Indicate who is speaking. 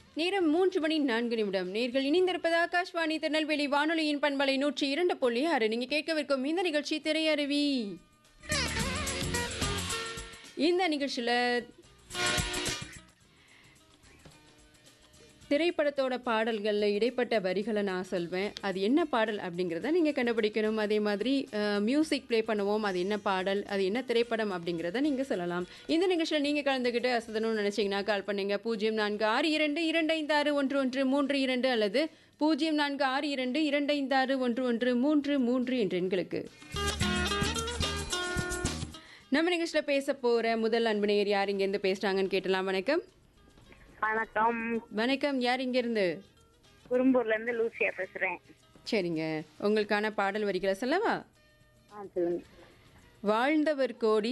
Speaker 1: நேரம் மூன்று மணி நான்கு நிமிடம் நேர்கள் இணைந்திருப்பது ஆகாஷ்வாணி திருநெல்வேலி வானொலியின் பண்பலை நூற்றி இரண்டு புள்ளி ஆறு நீங்க கேட்கவிருக்கும் இந்த நிகழ்ச்சி திரையருவி இந்த நிகழ்ச்சியில திரைப்படத்தோட பாடல்களில் இடைப்பட்ட வரிகளை நான் சொல்வேன் அது என்ன பாடல் அப்படிங்கிறத நீங்கள் கண்டுபிடிக்கணும் அதே மாதிரி மியூசிக் ப்ளே பண்ணுவோம் அது என்ன பாடல் அது என்ன திரைப்படம் அப்படிங்கிறத நீங்கள் சொல்லலாம் இந்த நிகழ்ச்சியில் நீங்கள் கலந்துக்கிட்டு அசதணும்னு நினச்சிங்கன்னா கால் பண்ணுங்க பூஜ்ஜியம் நான்கு ஆறு இரண்டு இரண்டு ஐந்து ஆறு ஒன்று ஒன்று மூன்று இரண்டு அல்லது பூஜ்ஜியம் நான்கு ஆறு இரண்டு இரண்டு ஐந்து ஆறு ஒன்று ஒன்று மூன்று மூன்று என்ற எண்களுக்கு நம்ம நிகழ்ச்சியில் பேச போகிற முதல் அன்பு யார் இங்கேருந்து பேசுகிறாங்கன்னு கேட்டலாம் வணக்கம்
Speaker 2: வணக்கம்
Speaker 1: வணக்கம் யார் இங்கேருந்து
Speaker 2: குறும்பூர்ல இருந்து லூசியா பேசுறேன்
Speaker 1: சரிங்க உங்களுக்கான பாடல் வரிகளை சொல்லவா
Speaker 2: ஆ சொல்லுங்க
Speaker 1: வாழ்ந்தவர் கோடி